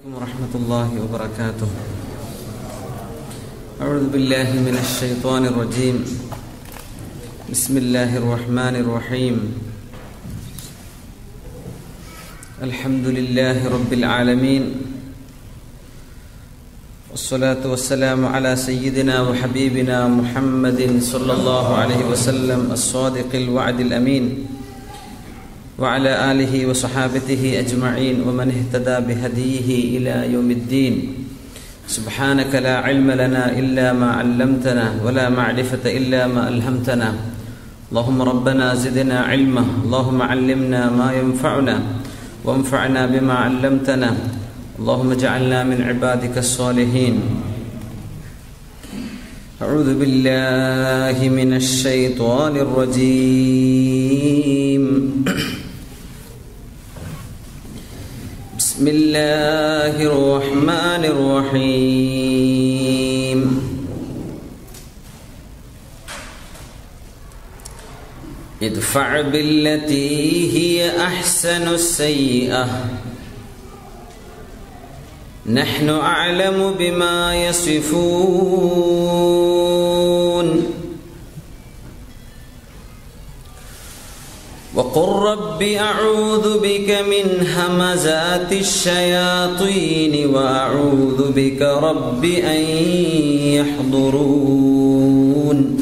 ورحمة الله وبركاته أعوذ بالله من الشيطان الرجيم بسم الله الرحمن الرحيم الحمد لله رب العالمين والصلاة والسلام على سيدنا وحبيبنا محمد صلى الله عليه وسلم الصادق الوعد الأمين وعلى آله وصحابته أجمعين ومن اهتدى بهديه إلى يوم الدين سبحانك لا علم لنا إلا ما علمتنا ولا معرفة إلا ما ألهمتنا اللهم ربنا زدنا علما اللهم علمنا ما ينفعنا وانفعنا بما علمتنا اللهم اجعلنا من عبادك الصالحين أعوذ بالله من الشيطان الرجيم بسم الله الرحمن الرحيم ادفع بالتي هي احسن السيئه نحن اعلم بما يصفون وقل رب اعوذ بك من همزات الشياطين واعوذ بك رب ان يحضرون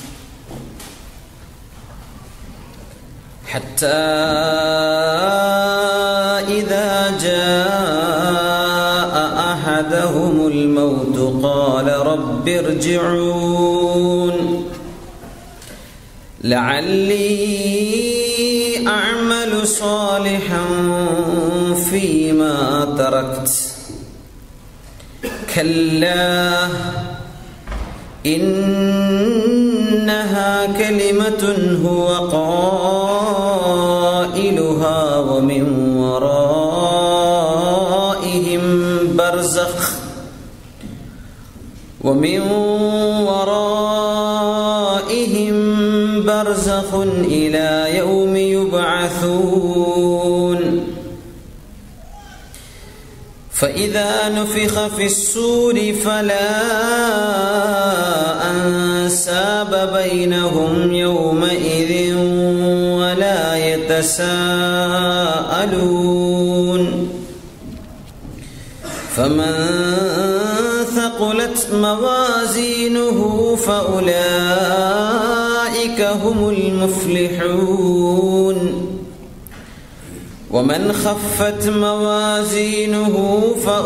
حتى اذا جاء احدهم الموت قال رب ارجعون لعلي أعمل صالحا فيما تركت كلا إنها كلمة هو قائلها ومن ورائهم برزخ ومن ورائهم برزخ إلى يوم يبعثون فإذا نفخ في السور فلا أنساب بينهم يومئذ ولا يتساءلون فمن ثقلت موازينه فأولئك هم المفلحون ومن خفت موازينه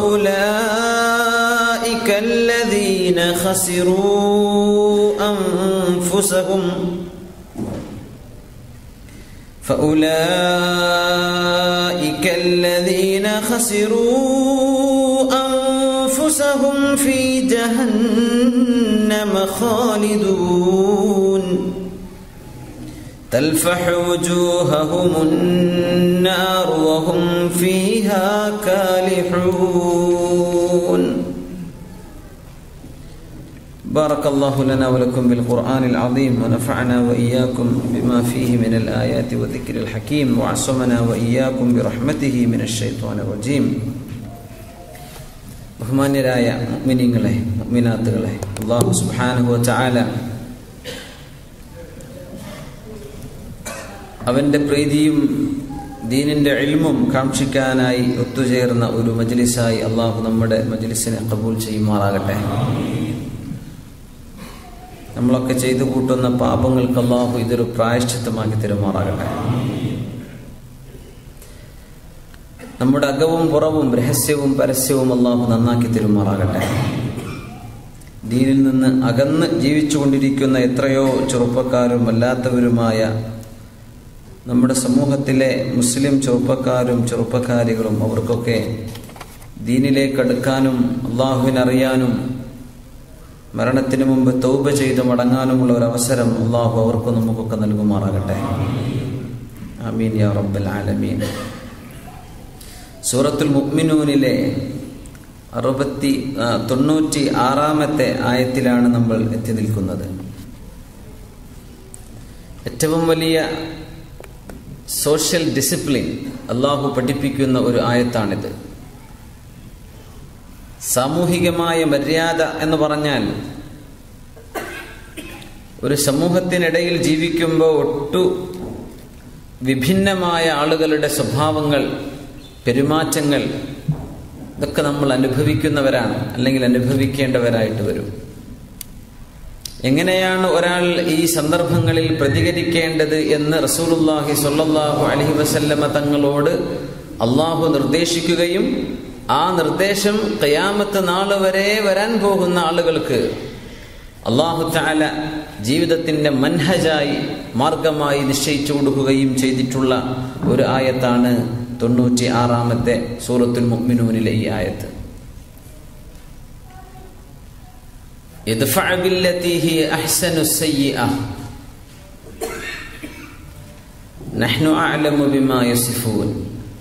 فأولئك الذين خسروا أنفسهم فأولئك الذين خسروا أنفسهم في جهنم خالدون تلفح وجوههم النار وهم فيها كالحون بارك الله لنا ولكم بالقرآن العظيم ونفعنا وإياكم بما فيه من الآيات والذكر الحكيم وعصمنا وإياكم برحمته من الشيطان الرجيم ബഹുമാന്യരായ മുഅ്മിനീങ്ങളെ മുഅ്മിനാത്തുകളെ അല്ലാഹു സുബ്ഹാനഹു വതആല അവന്റെ പ്രീതിയും ദീനിന്റെ ഇൽമും കാക്ഷിക്കാനായി ഒത്തുചേർന്ന ഒരു മജ്ലിസായി അള്ളാഹു നമ്മുടെ മജ്ലിസിനെ കബൂൽ ചെയ്യുമാറാകട്ടെ നമ്മളൊക്കെ ചെയ്തു കൂട്ടുന്ന പാപങ്ങൾക്ക് അള്ളാഹു ഇതൊരു പ്രായശ്ചിത്തമാക്കി തരുമാറാകട്ടെ നമ്മുടെ അകവും പുറവും രഹസ്യവും പരസ്യവും അള്ളാഹു നന്നാക്കി തരുമാറാകട്ടെ ദീനിൽ നിന്ന് അകന്ന് ജീവിച്ചുകൊണ്ടിരിക്കുന്ന എത്രയോ ചെറുപ്പക്കാരും അല്ലാത്തവരുമായ നമ്മുടെ സമൂഹത്തിലെ മുസ്ലിം ചെറുപ്പക്കാരും ചെറുപ്പക്കാരികളും അവർക്കൊക്കെ ദീനിലേക്ക് അടുക്കാനും അള്ളാഹുവിനറിയാനും മരണത്തിന് മുമ്പ് തൗബ ചെയ്ത് മടങ്ങാനുമുള്ള ഒരു അവസരം അള്ളാഹു അവർക്ക് നമുക്കൊക്കെ നൽകുമാറാകട്ടെ ആമീൻ യാ റബ്ബൽ ആലമീൻ സൂറത്തുൽ മുഅ്മിനൂനിലെ അറുപത്തി തൊണ്ണൂറ്റി ആറാമത്തെ ആയത്തിലാണ് നമ്മൾ എത്തി നിൽക്കുന്നത് ഏറ്റവും വലിയ സോഷ്യൽ ഡിസിപ്ലിൻ അള്ളാഹു പഠിപ്പിക്കുന്ന ഒരു ആയത്താണിത് സാമൂഹികമായ മര്യാദ എന്ന് പറഞ്ഞാൽ ഒരു സമൂഹത്തിനിടയിൽ ജീവിക്കുമ്പോൾ ഒട്ടു വിഭിന്നമായ ആളുകളുടെ സ്വഭാവങ്ങൾ പെരുമാറ്റങ്ങൾ ഇതൊക്കെ നമ്മൾ അനുഭവിക്കുന്നവരാണ് അല്ലെങ്കിൽ അനുഭവിക്കേണ്ടവരായിട്ട് വരും എങ്ങനെയാണ് ഒരാൾ ഈ സന്ദർഭങ്ങളിൽ പ്രതികരിക്കേണ്ടത് എന്ന് റസൂലുല്ലാഹി സ്വല്ലല്ലാഹു അലൈഹി വസല്ലമ തങ്ങളോട് അള്ളാഹു നിർദ്ദേശിക്കുകയും ആ നിർദ്ദേശം കയാമത്ത് നാൾ വരെ വരാൻ പോകുന്ന ആളുകൾക്ക് അള്ളാഹു താല ജീവിതത്തിന്റെ മൻഹജായി മാർഗമായി നിശ്ചയിച്ചു കൊടുക്കുകയും ചെയ്തിട്ടുള്ള ഒരു ആയത്താണ് തൊണ്ണൂറ്റി ആറാമത്തെ സൂറത്തുൽ മുഅ്മിനൂനിലെ ഈ ആയത്ത് ادفع بالتي هي احسن السيئه نحن اعلم بما يصفون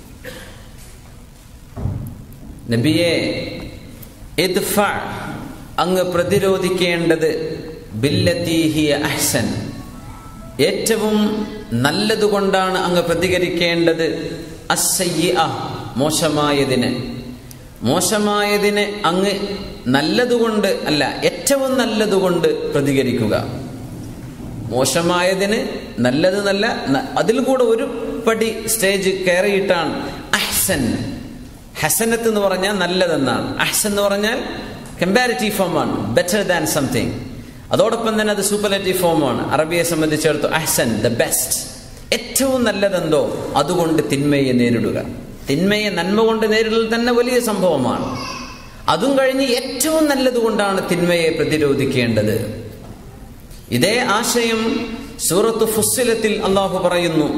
നബിയെ ഇദ്ഫ അങ്ങ് പ്രതിരോധിക്കേണ്ടത് ബില്ലത്തീഹിയ അഹ്സൻ ഏറ്റവും നല്ലതുകൊണ്ടാണ് അങ്ങ് പ്രതികരിക്കേണ്ടത് അസയ്യ മോശമായതിന് മോശമായതിന് അങ്ങ് നല്ലതുകൊണ്ട് അല്ല ഏറ്റവും നല്ലതുകൊണ്ട് പ്രതികരിക്കുക മോശമായതിന് നല്ലത് നല്ല അതിൽ കൂടെ ഒരു പടി സ്റ്റേജ് കയറിയിട്ടാണ് അഹ്സൻ ഹസനത്ത് എന്ന് പറഞ്ഞാൽ നല്ലതെന്നാണ് അഹ്സൻ എന്ന് പറഞ്ഞാൽ കമ്പാരിറ്റീവ് ഫോമാണ് ബെറ്റർ ദാൻ സംതിങ് അതോടൊപ്പം തന്നെ അത് സൂപ്പർലേറ്റീവ് ഫോമാണ് അറബിയെ സംബന്ധിച്ചിടത്തോളം അഹ്സൻ ദ ബെസ്റ്റ് ഏറ്റവും നല്ലതെന്തോ അതുകൊണ്ട് തിന്മയെ നേരിടുക തിന്മയെ നന്മ കൊണ്ട് നേരിടൽ തന്നെ വലിയ സംഭവമാണ് അതും കഴിഞ്ഞ് ഏറ്റവും നല്ലതുകൊണ്ടാണ് തിന്മയെ പ്രതിരോധിക്കേണ്ടത് ഇതേ ആശയം സൂറത്ത് ഫുസ്സിലത്തിൽ അള്ളാഹു പറയുന്നു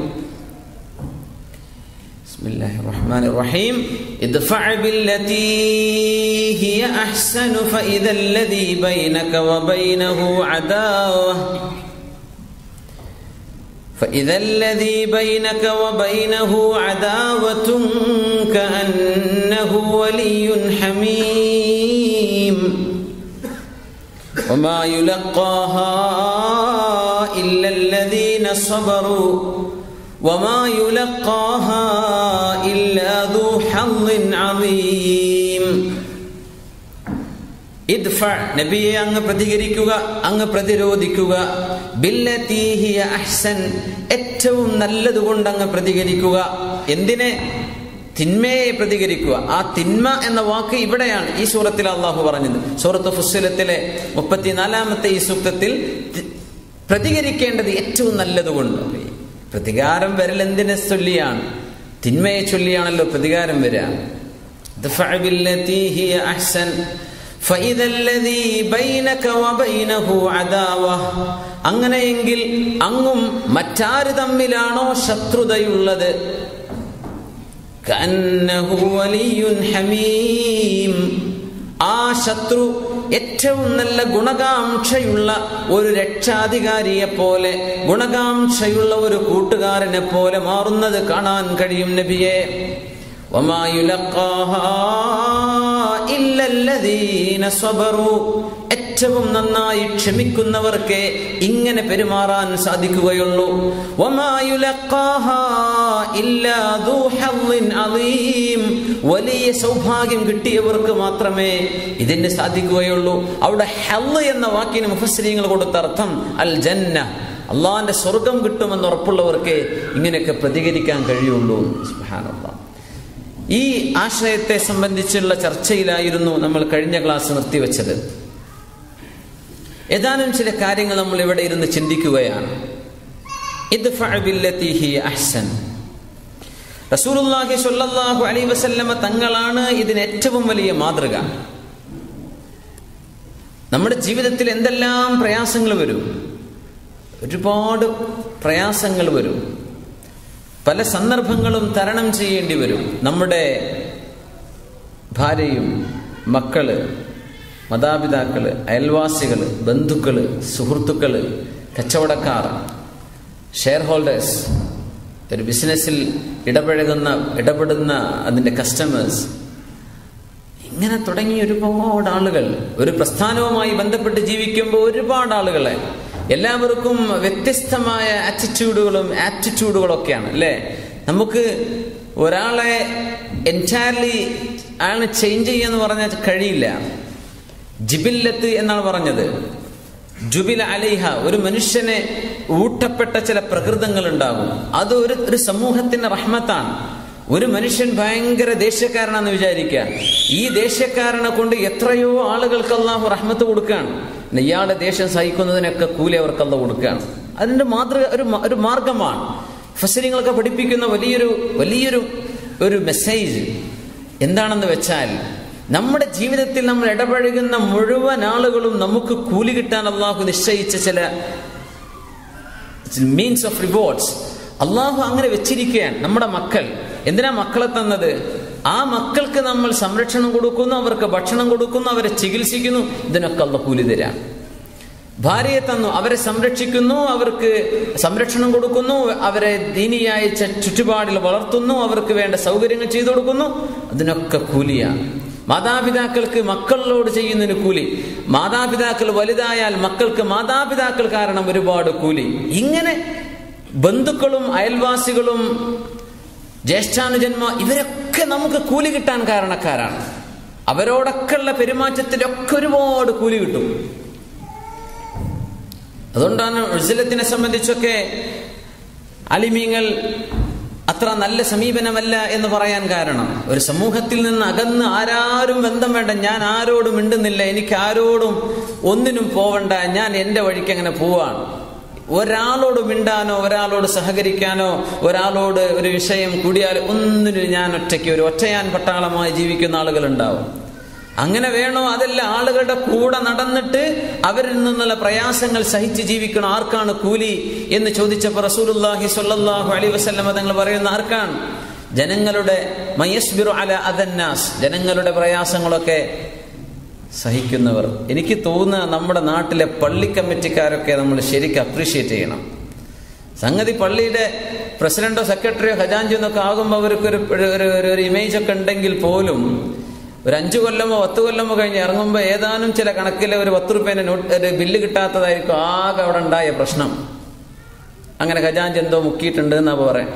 بسم الله الرحمن الرحيم ادفع بالتي هي احسن فاذا الذي بينك وبينه عداوه فإذا الذي بينك وبينه عداوة كأنه ولي حميم وما يلقاها إلا الذين صبروا وما يلقاها إلا ذو حظ عظيم ഇദ്ഫ നബിയെ അങ്ങ് പ്രതികരിക്കുക അങ്ങ് പ്രതിരോധിക്കുക ബില്ലതീഹിയ അഹ്സൻ ഏറ്റവും നല്ലതുകൊണ്ട് അങ്ങ് പ്രതികരിക്കുക എന്തിനെ തിന്മയെ പ്രതികരിക്കുക ആ തിന്മ എന്ന വാക്ക് ഇവിടെയാണ് ഈ സൂറത്തിൽ അള്ളാഹു പറഞ്ഞത് സൂറത്ത് ഫുസ്സിലത്തിലെ മുപ്പത്തിനാലാമത്തെ ഈ സൂക്തത്തിൽ പ്രതികരിക്കേണ്ടത് ഏറ്റവും നല്ലതുകൊണ്ട് പ്രതികാരം വരൽ എന്തിനെ ചൊല്ലിയാണ് തിന്മയെ ചൊല്ലിയാണല്ലോ പ്രതികാരം വരിക അങ്ങനെയെങ്കിൽ അങ്ങും മറ്റാര് തമ്മിലാണോ ശത്രുതയുള്ളത് ആ ശത്രു ഏറ്റവും നല്ല ഗുണകാംക്ഷയുള്ള ഒരു രക്ഷാധികാരിയെ പോലെ ഗുണകാംക്ഷയുള്ള ഒരു കൂട്ടുകാരനെ പോലെ മാറുന്നത് കാണാൻ കഴിയും നബിയെ ഏറ്റവും നന്നായി ക്ഷമിക്കുന്നവർക്ക് ഇങ്ങനെ പെരുമാറാൻ സാധിക്കുകയുള്ളൂ വലിയ സൗഭാഗ്യം കിട്ടിയവർക്ക് മാത്രമേ ഇതിന് സാധിക്കുകയുള്ളൂ അവിടെ ഹല്ല് എന്ന വാക്കിന് മുഫസ്രീങ്ങൾ കൊടുത്ത അർത്ഥം അൽ ജന്ന അള്ളാന്റെ സ്വർഗം കിട്ടുമെന്ന് ഉറപ്പുള്ളവർക്ക് ഇങ്ങനെയൊക്കെ പ്രതികരിക്കാൻ കഴിയുള്ളൂ സുബ്ഹാനല്ലാഹ് ഈ ആശയത്തെ സംബന്ധിച്ചുള്ള ചർച്ചയിലായിരുന്നു നമ്മൾ കഴിഞ്ഞ ക്ലാസ് നിർത്തിവെച്ചത് ഏതാനും ചില കാര്യങ്ങൾ നമ്മൾ ഇവിടെ ഇരുന്ന് ചിന്തിക്കുകയാണ് അഹ്സൻ റസൂലുള്ളാഹി സ്വല്ലല്ലാഹു അലൈഹി വസല്ലമ തങ്ങളാണ് ഇതിന് ഏറ്റവും വലിയ മാതൃക നമ്മുടെ ജീവിതത്തിൽ എന്തെല്ലാം പ്രയാസങ്ങൾ വരും ഒരുപാട് പ്രയാസങ്ങൾ വരും പല സന്ദർഭങ്ങളും തരണം ചെയ്യേണ്ടി വരും നമ്മുടെ ഭാര്യയും മക്കള് മാതാപിതാക്കള് അയൽവാസികള് ബന്ധുക്കള് സുഹൃത്തുക്കള് കച്ചവടക്കാർ ഷെയർ ഹോൾഡേഴ്സ് ഒരു ബിസിനസ്സിൽ ഇടപഴകുന്ന ഇടപെടുന്ന അതിൻ്റെ കസ്റ്റമേഴ്സ് ഇങ്ങനെ തുടങ്ങി ഒരുപാട് ആളുകൾ ഒരു പ്രസ്ഥാനവുമായി ബന്ധപ്പെട്ട് ജീവിക്കുമ്പോൾ ഒരുപാട് ആളുകളെ എല്ലാവർക്കും വ്യത്യസ്തമായ ആറ്റിറ്റ്യൂഡുകളും ആറ്റിറ്റ്യൂഡുകളും ഒക്കെയാണ് അല്ലേ നമുക്ക് ഒരാളെ എൻറ്റയർലി അയാളിന് ചേഞ്ച് ചെയ്യാന്ന് പറഞ്ഞാൽ കഴിയില്ല ജിബില്ലത്ത് എന്നാണ് പറഞ്ഞത് ജുബിൽ അലൈഹ ഒരു മനുഷ്യനെ ഊട്ടപ്പെട്ട ചില പ്രകൃതങ്ങൾ ഉണ്ടാകും അത് ഒരു ഒരു സമൂഹത്തിന്റെ റഹ്മത്താണ് ഒരു മനുഷ്യൻ ഭയങ്കര ദേഷ്യക്കാരനാണെന്ന് വിചാരിക്കുക ഈ ദേഷ്യക്കാരനെ കൊണ്ട് എത്രയോ ആളുകൾക്ക് അള്ളാഹു റഹ്മത്ത് കൊടുക്കുകയാണ് പിന്നെ ഇയാളുടെ ദേഷ്യം സഹിക്കുന്നതിനൊക്കെ കൂലി അവർക്ക് അല്ല കൊടുക്കുകയാണ് അതിന്റെ മാതൃക ഒരു മ- ഒരു മാർഗമാണ് ഫസരിങ്ങളൊക്കെ പഠിപ്പിക്കുന്ന വലിയൊരു വലിയൊരു ഒരു മെസ്സേജ് എന്താണെന്ന് വെച്ചാൽ നമ്മുടെ ജീവിതത്തിൽ നമ്മൾ ഇടപഴകുന്ന മുഴുവൻ ആളുകളും നമുക്ക് കൂലി കിട്ടാൻ അള്ളാഹു നിശ്ചയിച്ച ചില മീൻസ് ഓഫ് റിവാർഡ്സ് അള്ളാഹു അങ്ങനെ വെച്ചിരിക്കുകയാണ് നമ്മുടെ മക്കൾ എന്തിനാ മക്കളെ തന്നത് ആ മക്കൾക്ക് നമ്മൾ സംരക്ഷണം കൊടുക്കുന്നു അവർക്ക് ഭക്ഷണം കൊടുക്കുന്നു അവരെ ചികിത്സിക്കുന്നു ഇതിനൊക്കെ അള്ള കൂലി തരാം ഭാര്യയെ തന്നു അവരെ സംരക്ഷിക്കുന്നു അവർക്ക് സംരക്ഷണം കൊടുക്കുന്നു അവരെ ദീനിയായ ച- ചുറ്റുപാടിൽ വളർത്തുന്നു അവർക്ക് വേണ്ട സൗകര്യങ്ങൾ ചെയ്തു കൊടുക്കുന്നു അതിനൊക്കെ കൂലിയാണ് മാതാപിതാക്കൾക്ക് മക്കളോട് ചെയ്യുന്നതിന് കൂലി മാതാപിതാക്കൾ വലുതായാൽ മക്കൾക്ക് മാതാപിതാക്കൾ കാരണം ഒരുപാട് കൂലി ഇങ്ങനെ ബന്ധുക്കളും അയൽവാസികളും ജ്യേഷ്ഠാനുജന്മ ഇവരൊക്കെ നമുക്ക് കൂലി കിട്ടാൻ കാരണക്കാരാണ് അവരോടൊക്കെ ഉള്ള പെരുമാറ്റത്തിലൊക്കെ ഒരുപാട് കൂലി കിട്ടും അതുകൊണ്ടാണ് ഉജ്ജലത്തിനെ സംബന്ധിച്ചൊക്കെ അലിമീങ്ങൾ അത്ര നല്ല സമീപനമല്ല എന്ന് പറയാൻ കാരണം ഒരു സമൂഹത്തിൽ നിന്ന് അകന്ന് ആരാരും ബന്ധം വേണ്ട ഞാൻ ആരോടും മിണ്ടുന്നില്ല എനിക്ക് ആരോടും ഒന്നിനും പോവണ്ട ഞാൻ എൻ്റെ വഴിക്ക് അങ്ങനെ പോവാണ് ഒരാളോട് മിണ്ടാനോ ഒരാളോട് സഹകരിക്കാനോ ഒരാളോട് ഒരു വിഷയം കൂടിയാൽ ഒന്നിനും ഞാൻ ഒറ്റയ്ക്ക് ഒരു ഒറ്റയാൻ പട്ടാളമായി ജീവിക്കുന്ന ആളുകൾ ഉണ്ടാവും അങ്ങനെ വേണോ അതല്ല ആളുകളുടെ കൂടെ നടന്നിട്ട് അവരിൽ നിന്നുള്ള പ്രയാസങ്ങൾ സഹിച്ച് ജീവിക്കണം ആർക്കാണ് കൂലി എന്ന് ചോദിച്ചപ്പോൾ റസൂലുല്ലാഹി സ്വല്ലല്ലാഹു അലൈഹി വസല്ലമ തങ്ങൾ പറയുന്ന ആർക്കാണ് ജനങ്ങളുടെ മയസ്ബിറു അല അദന്നാസ് ജനങ്ങളുടെ പ്രയാസങ്ങളൊക്കെ സഹിക്കുന്നവർ എനിക്ക് തോന്നുന്ന നമ്മുടെ നാട്ടിലെ പള്ളി കമ്മിറ്റിക്കാരൊക്കെ നമ്മൾ ശരിക്കും അപ്രീഷിയേറ്റ് ചെയ്യണം സംഗതി പള്ളിയുടെ പ്രസിഡന്റോ സെക്രട്ടറിയോ ഖജാഞ്ചിയോ എന്നൊക്കെ ആകുമ്പോൾ അവർക്ക് ഒരു ഒരു ഒരു ഇമേജ് ഒക്കെ ഉണ്ടെങ്കിൽ പോലും ഒരു അഞ്ചു കൊല്ലമോ പത്ത് കൊല്ലമോ കഴിഞ്ഞ് ഇറങ്ങുമ്പോൾ ഏതാനും ചില കണക്കിലെ ഒരു പത്ത് റുപ്യേന്റെ നോട്ട് ഒരു ബില്ല് കിട്ടാത്തതായിരിക്കും ആകെ അവിടെ ഉണ്ടായ പ്രശ്നം അങ്ങനെ ഖജാഞ്ച് എന്തോ മുക്കിയിട്ടുണ്ട് എന്നാ പറയാം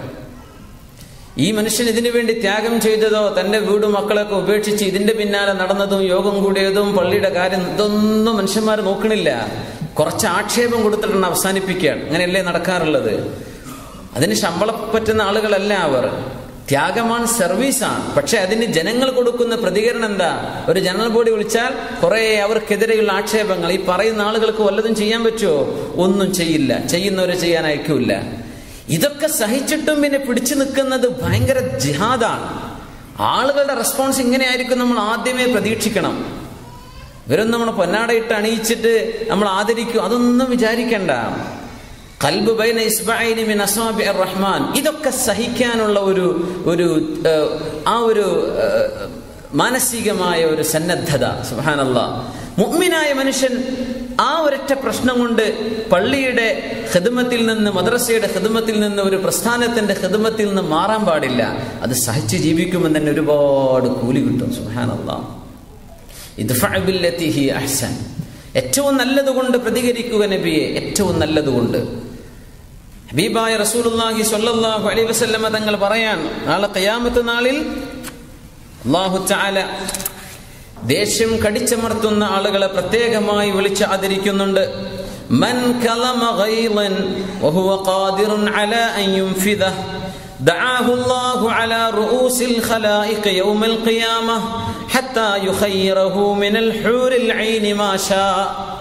ഈ മനുഷ്യൻ ഇതിനു വേണ്ടി ത്യാഗം ചെയ്തതോ തന്റെ വീടും മക്കളൊക്കെ ഉപേക്ഷിച്ച് ഇതിന്റെ പിന്നാലെ നടന്നതും യോഗം കൂടിയതും പള്ളിയുടെ കാര്യം ഇതൊന്നും മനുഷ്യന്മാർ നോക്കണില്ല കുറച്ച് ആക്ഷേപം കൊടുത്തിട്ടാണ് അവസാനിപ്പിക്കുകയാണ് അങ്ങനെയല്ലേ നടക്കാറുള്ളത് അതിന് ശമ്പളം പറ്റുന്ന ആളുകളല്ല അവർ ത്യാഗമാണ് സർവീസാണ് പക്ഷെ അതിന് ജനങ്ങൾ കൊടുക്കുന്ന പ്രതികരണം എന്താ ഒരു ജനറൽ ബോഡി വിളിച്ചാൽ കുറെ അവർക്കെതിരെയുള്ള ആക്ഷേപങ്ങൾ ഈ പറയുന്ന ആളുകൾക്ക് വല്ലതും ചെയ്യാൻ പറ്റുമോ ഒന്നും ചെയ്യില്ല ചെയ്യുന്നവരെ ചെയ്യാൻ അയക്കൂല ഇതൊക്കെ സഹിച്ചിട്ടും പിന്നെ പിടിച്ചു നിൽക്കുന്നത് ഭയങ്കര ജിഹാദാണ് ആളുകളുടെ റെസ്പോൺസ് ഇങ്ങനെയായിരിക്കും നമ്മൾ ആദ്യമേ പ്രതീക്ഷിക്കണം ഇവരൊന്നും നമ്മൾ പൊന്നാടയിട്ട് അണിയിച്ചിട്ട് നമ്മൾ ആദരിക്കും അതൊന്നും വിചാരിക്കണ്ട കൽബ് ബൈന ഇസ്ബഅൈനി മിൻ അസ്വാബി റഹ്മാൻ ഇതൊക്കെ സഹിക്കാനുള്ള ഒരു ഒരു ഏഹ്, ആ ഒരു ഏഹ്, മാനസികമായ ഒരു സന്നദ്ധത സുഹാനല്ല മുഅ്മിനായ മനുഷ്യൻ ആ ഒരൊറ്റ പ്രശ്നം കൊണ്ട് പള്ളിയുടെ ഹിദമത്തിൽ നിന്ന് മദ്രസയുടെ ഹിദമത്തിൽ നിന്ന് ഒരു പ്രസ്ഥാനത്തിന്റെ ഹിദമത്തിൽ നിന്ന് മാറാൻ പാടില്ല അത് സഹിച്ച് ജീവിക്കുമ്പോൾ തന്നെ ഒരുപാട് കൂലി കിട്ടും സുഹാനല്ലാ ഇദ്ഫഅ ബില്ലത്തി ഹി അഹ്സൻ ഏറ്റവും നല്ലതുകൊണ്ട് പ്രതികരിക്കുക നബിയെ ഏറ്റവും നല്ലതുകൊണ്ട് ഹബീബായ റസൂലുള്ളാഹി സ്വല്ലല്ലാഹു അലൈഹി വസല്ലമ തങ്ങൾ പറയാൻ നാളെ ഖിയാമത്ത് നാളിൽ അല്ലാഹു തആല ദേഷ്യം കടിച്ചമർത്തുന്ന ആളുകളെ പ്രത്യേകമായി വിളിച്ച് ആദരിക്കുന്നുണ്ട് മൻ കലമ ഗൈളൻ വഹുവ ഖാദിറുൻ അലാ അൻ യുൻഫിദഹ دعاه الله على رؤوس الخلائق يوم القيامة حتى يخيره من الحور العين ما شاء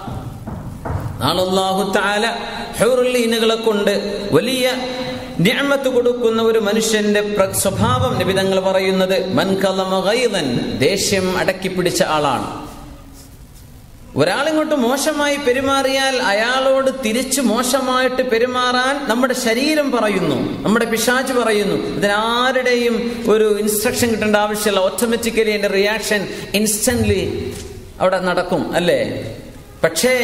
നാളെ അല്ലാഹു തആല ഹൂറുല്ലീനുകളെ കൊണ്ട് വലിയ നിഅമത്ത് കൊടുക്കുന്ന ഒരു മനുഷ്യന്റെ പ്ര- സ്വഭാവം നബി തങ്ങൾ പറയുന്നത് മൻ കലമ ഗൈളൻ ദേഷ്യം അടക്കി പിടിച്ച ആളാണ് ഒരാളിങ്ങോട്ട് മോശമായി പെരുമാറിയാൽ അയാളോട് തിരിച്ചു മോശമായിട്ട് പെരുമാറാൻ നമ്മുടെ ശരീരം പറയുന്നു നമ്മുടെ പിശാച്ച് പറയുന്നു ഇതിനാരുടെയും ഒരു ഇൻസ്ട്രക്ഷൻ കിട്ടേണ്ട ആവശ്യമില്ല ഓട്ടോമാറ്റിക്കലി എന്റെ റിയാക്ഷൻ ഇൻസ്റ്റന്റ്ലി അവിടെ നടക്കും അല്ലേ പക്ഷേ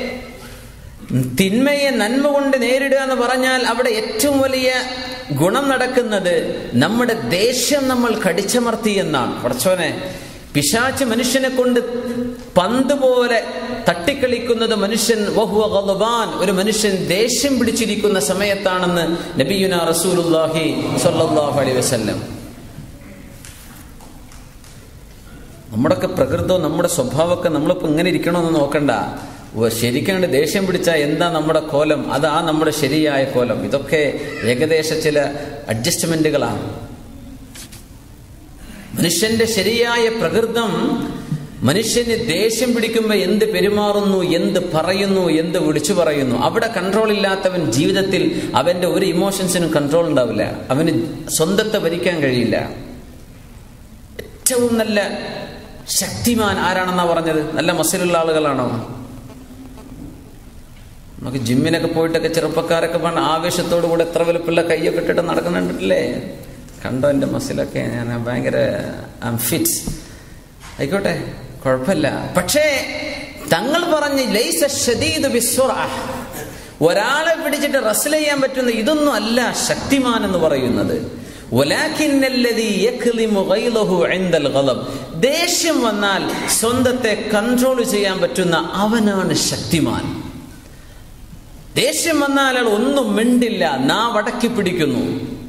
തിന്മയെ നന്മ കൊണ്ട് നേരിടുക എന്ന് പറഞ്ഞാൽ അവിടെ ഏറ്റവും വലിയ ഗുണം നടക്കുന്നത് നമ്മുടെ ദേഷ്യം നമ്മൾ കടിച്ചമർത്തി എന്നാണ് പടച്ചോനെ പിശാച്ച് മനുഷ്യനെ കൊണ്ട് പന്ത് പോലെ തട്ടിക്കളിക്കുന്നത് മനുഷ്യൻ വഹുവ ഗളുബാൻ ഒരു മനുഷ്യൻ ദേഷ്യം പിടിച്ചിരിക്കുന്ന സമയത്താണെന്ന് നബിയുന റസൂലുല്ലാഹി സ്വല്ലല്ലാഹു അലൈഹി വസല്ലം നമ്മുടെയൊക്കെ പ്രകൃതവും നമ്മുടെ സ്വഭാവമൊക്കെ നമ്മളിപ്പോൾ ഇങ്ങനെ ഇരിക്കണമെന്ന് നോക്കണ്ട ഓ, ശരിക്കും ദേഷ്യം പിടിച്ചാൽ എന്താ നമ്മുടെ കോലം അതാ നമ്മുടെ ശരിയായ കോലം ഇതൊക്കെ ഏകദേശ ചില അഡ്ജസ്റ്റ്മെന്റുകളാണ് മനുഷ്യന്റെ ശരിയായ പ്രകൃതം മനുഷ്യന് ദേഷ്യം പിടിക്കുമ്പോൾ എന്ത് പെരുമാറുന്നു എന്ത് പറയുന്നു എന്ത് വിളിച്ചു പറയുന്നു അവിടെ കൺട്രോൾ ഇല്ലാത്തവൻ ജീവിതത്തിൽ അവന്റെ ഒരു ഇമോഷൻസിനും കൺട്രോൾ ഉണ്ടാവില്ല അവന് സ്വന്തത്തെ ഭരിക്കാൻ കഴിയില്ല ഏറ്റവും നല്ല ശക്തിമാൻ ആരാണെന്നാ പറഞ്ഞത് നല്ല മസിലുള്ള ആളുകളാണോ നമുക്ക് ജിമ്മിനൊക്കെ പോയിട്ടൊക്കെ ചെറുപ്പക്കാരൊക്കെ പറഞ്ഞ ആവേശത്തോടു കൂടെ എത്ര വലുപ്പുള്ള കയ്യൊക്കെ ഇട്ടിട്ട് നടക്കുന്നുണ്ടല്ലേ കണ്ടോ എൻ്റെ മസിലൊക്കെ ഞാൻ ഭയങ്കര ഫിറ്റ് ആയിക്കോട്ടെ കുഴപ്പമില്ല പക്ഷേ തങ്ങൾ പറഞ്ഞ് ലൈസ ഷദീദ് ബിസ്സുറ ഒരാളെ പിടിച്ചിട്ട് റസ്ൽ ചെയ്യാൻ പറ്റുന്ന ഇതൊന്നും അല്ല ശക്തിമാൻ എന്ന് പറയുന്നത് വലാകിന്നല്ലദീ യക്ലിമു ഗൈലഹു ഇൻദൽ ഗളബ് ദേഷ്യം വന്നാൽ സ്വന്തത്തെ കൺട്രോൾ ചെയ്യാൻ പറ്റുന്ന അവനാണ് ശക്തിമാൻ ദേഷ്യം വന്നാൽ അയാൾ ഒന്നും മിണ്ടില്ല നാ വടക്കി പിടിക്കുന്നു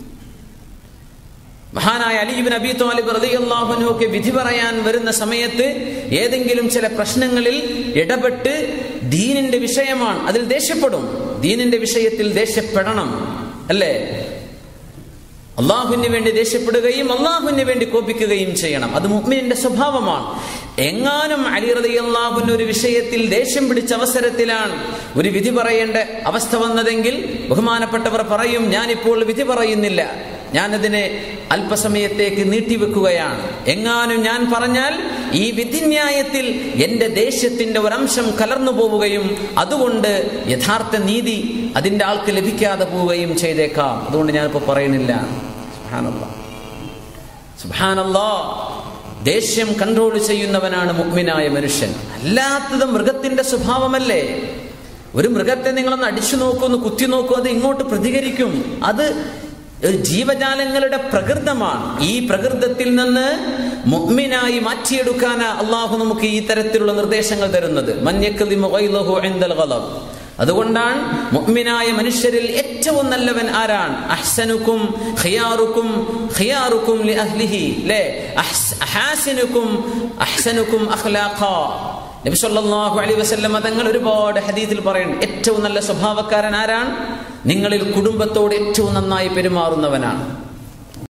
മഹാനായ അലീബിൻ അബി താലിബ് റളിയല്ലാഹു ഒക്കെ വിധി പറയാൻ വരുന്ന സമയത്ത് ഏതെങ്കിലും ചില പ്രശ്നങ്ങളിൽ ഇടപെട്ട് ദീനിന്റെ വിഷയമാണ് അതിൽ ദേഷ്യപ്പെടും ദീനിന്റെ വിഷയത്തിൽ ദേഷ്യപ്പെടണം അല്ലേ അള്ളാഹുവിന് വേണ്ടി ദേഷ്യപ്പെടുകയും അള്ളാഹുവിന് വേണ്ടി കോപിക്കുകയും ചെയ്യണം അത് മുഅ്മിനിന്റെ സ്വഭാവമാണ് എങ്ങാനും അലി റളിയല്ലാഹുവിന് ഒരു വിഷയത്തിൽ ദേഷ്യം പിടിച്ച അവസരത്തിലാണ് ഒരു വിധി പറയേണ്ട അവസ്ഥ വന്നതെങ്കിൽ ബഹുമാനപ്പെട്ടവർ പറയും ഞാനിപ്പോൾ വിധി പറയുന്നില്ല ഞാനതിനെ അല്പസമയത്തേക്ക് നീട്ടിവെക്കുകയാണ് എങ്ങാനും ഞാൻ പറഞ്ഞാൽ ഈ വിധിന്യായത്തിൽ എന്റെ ദേഷ്യത്തിന്റെ ഒരംശം കലർന്നു പോവുകയും അതുകൊണ്ട് യഥാർത്ഥ നീതി അതിന്റെ ആൾക്ക് ലഭിക്കാതെ പോവുകയും ചെയ്തേക്കാം അതുകൊണ്ട് ഞാനിപ്പോൾ പറയുന്നില്ല സുബ്ഹാനല്ലാ സുബ്ഹാനല്ലാ ദേഷ്യം കൺട്രോൾ ചെയ്യുന്നവനാണ് മുഗ്മിനായ മനുഷ്യൻ അല്ലാത്തത് മൃഗത്തിന്റെ സ്വഭാവമല്ലേ ഒരു മൃഗത്തെ നിങ്ങളൊന്ന് അടിച്ചു നോക്കൂ ഒന്ന് കുത്തി നോക്കൂ അത് ഇങ്ങോട്ട് പ്രതികരിക്കും അത് ഒരു ജീവജാലങ്ങളുടെ പ്രകൃതമാണ് ഈ പ്രകൃതത്തിൽ നിന്ന് മുഗ്മിനായി മാറ്റിയെടുക്കാനാ അള്ളാഹു നമുക്ക് ഈ തരത്തിലുള്ള നിർദ്ദേശങ്ങൾ തരുന്നത് മഞ്ഞക്കലിമു ഗൈലഹു ഇൻദൽ ഗളബ് അതുകൊണ്ടാണ് മുഅ്മിനായ മനുഷ്യരിൽ ഏറ്റവും നല്ലവൻ ആരാണ് അഹ്സനുക്കും ഖിയാറുക്കും ഖിയാറുക്കും ലി അഹ്ലിഹി ലേ അഹാസിനുക്കും അഹ്സനുക്കും അഖ്ലാഖ നബി സല്ലല്ലാഹു അലൈഹി വസല്ലം തങ്ങൾ ഒരുപാട് ഹദീസിൽ പറയുന്നുണ്ട് ഏറ്റവും നല്ല സ്വഭാവക്കാരൻ ആരാണ് നിങ്ങളിൽ കുടുംബത്തോട് ഏറ്റവും നന്നായി പെരുമാറുന്നവനാണ്